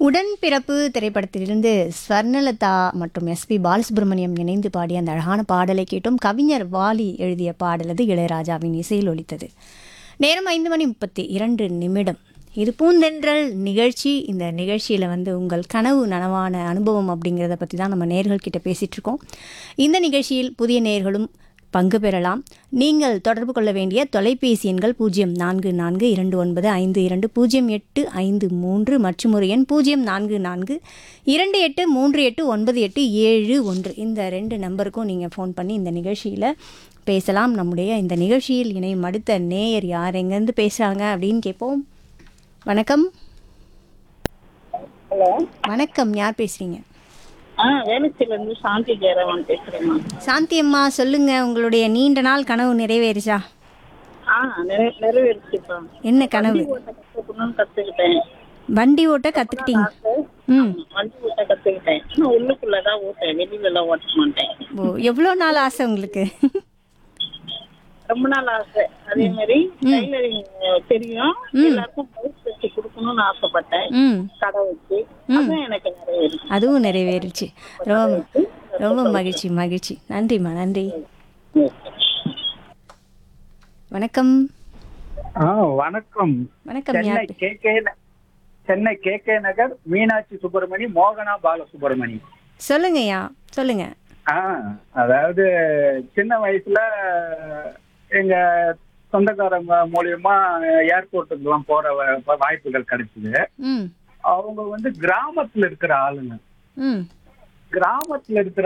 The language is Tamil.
உடன்பிறப்பு திரைப்படத்திலிருந்து ஸ்வர்ணலதா மற்றும் எஸ்பி பாலசுப்ரமணியம் இணைந்து பாடிய அந்த அழகான பாடலை கேட்டோம் கவிஞர் வாலி எழுதிய பாடல் அது இளையராஜாவின் இசையில் ஒலித்தது நேரம் ஐந்து மணி முப்பத்தி இரண்டு நிமிடம் இது பூந்தென்றல் நிகழ்ச்சி இந்த நிகழ்ச்சியில் வந்து உங்கள் கனவு நனவான அனுபவம் அப்படிங்கிறத பற்றி தான் நம்ம நேர்கள் கிட்ட பேசிகிட்டு இருக்கோம் இந்த நிகழ்ச்சியில் புதிய நேர்களும் பங்கு பெறலாம் நீங்கள் தொடர்பு கொள்ள வேண்டிய தொலைபேசி எண்கள் பூஜ்ஜியம் நான்கு நான்கு இரண்டு ஒன்பது ஐந்து இரண்டு பூஜ்ஜியம் எட்டு ஐந்து மூன்று மற்றும் ஒரு எண் பூஜ்ஜியம் நான்கு நான்கு இரண்டு எட்டு மூன்று எட்டு ஒன்பது எட்டு ஏழு ஒன்று இந்த ரெண்டு நம்பருக்கும் நீங்கள் ஃபோன் பண்ணி இந்த நிகழ்ச்சியில் பேசலாம் நம்முடைய இந்த நிகழ்ச்சியில் இணையும் அடுத்த நேயர் யார் எங்கேருந்து பேசுகிறாங்க அப்படின்னு கேட்போம் வணக்கம் ஹலோ வணக்கம் யார் பேசுகிறீங்க ஆ வேலுச்சில இருந்து சாந்தி ஜெயராமன் பேசுறேம்மா சாந்தி அம்மா சொல்லுங்கள் உங்களுடைய நீண்ட நாள் கனவு நிறைவேறுச்சா ஆ நிறை நிறைவேறிச்சுப்பா என்ன கனவு ஓட்ட கத்துக்கணும்னு கத்துக்கிட்டேன் வண்டி ஓட்ட கற்றுக்கிட்டீங்க ம் வண்டி ஓட்ட கத்துக்கிட்டேன் நான் உள்ளுக்குள்ளதான் ஓட்டேன் வெளியில எல்லாம் ஓட்ட மாட்டேன் ஓ எவ்வளோ நாள் ஆசை உங்களுக்கு ரொம்ப நாள் ஆசை அதே மாதிரி டைலரிங் தெரியும் எல்லாருக்கும் பிளவுஸ் வச்சு கொடுக்கணும்னு ஆசைப்பட்டேன் ம் கடை வச்சு அதுவும் எனக்கு நிறைவேறிச்சு அதுவும் நிறைவேறிச்சு ரொம்ப ரொம்ப மகிழ்ச்சி மகிழ்ச்சி நன்றிம்மா நன்றி வணக்கம் ஆ வணக்கம் வணக்கம் சென்னை யார் K K Chennai K K Nagar Meenakshi Subramani மோகனா பாலசுப்ரமணி சொல்லுங்கய்யா சொல்லுங்க ஆ அதாவது சின்ன வயசுல எங்க சொந்தக்காரங்க மூலியமா ஏர்போர்ட்டுக்கு எல்லாம் போற வ- வாய்ப்புகள் கிடைச்சது ம் அவங்க வந்து கிராமத்துல இருக்கிற ஆளுங்க ம் கிராமத்துல இருக்கிற